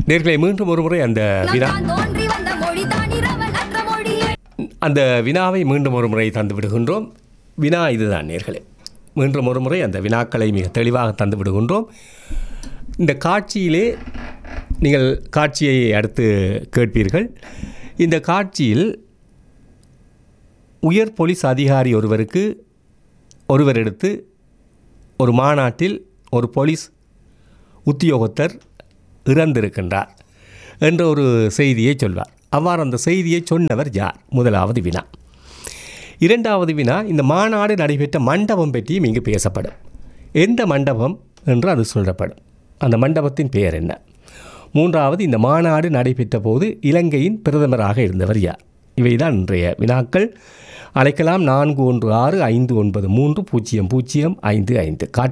நேர்களை மீண்டும் ஒருமுறை அந்த வினா நான் தோன்றி வந்த மொழி தானிரவல் அற்ற மொழியே அந்த வினாவை மீண்டும் ஒரு முறை தந்து விடுகின்றோம் வினா இதுதான் நேர்களே மீண்டும் ஒரு முறை அந்த வினாக்களை மிக தெளிவாக தந்து விடுகின்றோம் இந்த காட்சியிலே நீங்கள் காட்சியை அடுத்து கேட்பீர்கள் இந்த காட்சியில் உயர் போலீஸ் அதிகாரி ஒருவருக்கு ஒருவர் எடுத்து ஒரு மாநாட்டில் ஒரு போலீஸ் உத்தியோகத்தர் இறந்திருக்கின்றார் என்ற ஒரு செய்தியை சொல்வார் அவ்வாறு அந்த செய்தியை சொன்னவர் யார் முதலாவது வினா இரண்டாவது வினா இந்த மாநாடு நடைபெற்ற மண்டபம் பற்றியும் இங்கு பேசப்படும் எந்த மண்டபம் என்று அது சொல்லப்படும் அந்த மண்டபத்தின் பெயர் என்ன மூன்றாவது இந்த மாநாடு நடைபெற்ற போது இலங்கையின் பிரதமராக இருந்தவர் யார் இவைதான் இன்றைய வினாக்கள் அழைக்கலாம் நான்கு ஒன்று ஆறு ஐந்து ஒன்பது மூன்று பூஜ்ஜியம் பூஜ்ஜியம் ஐந்து ஐந்து